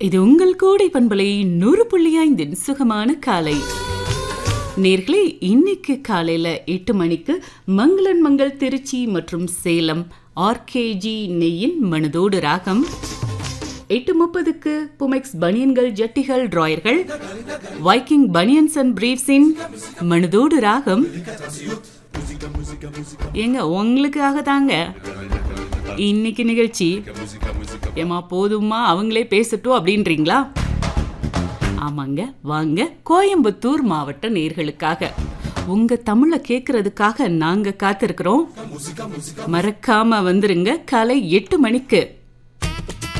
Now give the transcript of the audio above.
இது உங்கள் கோடை பண்பலை நூறு புள்ளி ஐந்தின் சுகமான காலை நேர்களே இன்னைக்கு காலையில எட்டு மணிக்கு மங்களன் மங்கள் திருச்சி மற்றும் சேலம் ஆர்கேஜி நெய்யின் மனதோடு ராகம் எட்டு முப்பதுக்கு புமெக்ஸ் பனியன்கள் ஜட்டிகள் டிராயர்கள் வைக்கிங் பனியன்ஸ் அண்ட் பிரீவ்ஸின் மனதோடு ராகம் ஏங்க உங்களுக்காக தாங்க இன்னைக்கு நிகழ்ச்சி ஏமா போதுமா அவங்களே பேசட்டும் அப்படின்றீங்களா ஆமாங்க வாங்க கோயம்புத்தூர் மாவட்ட நேர்களுக்காக உங்க தமிழை கேட்கறதுக்காக நாங்க காத்திருக்கிறோம் மறக்காம வந்துருங்க காலை எட்டு மணிக்கு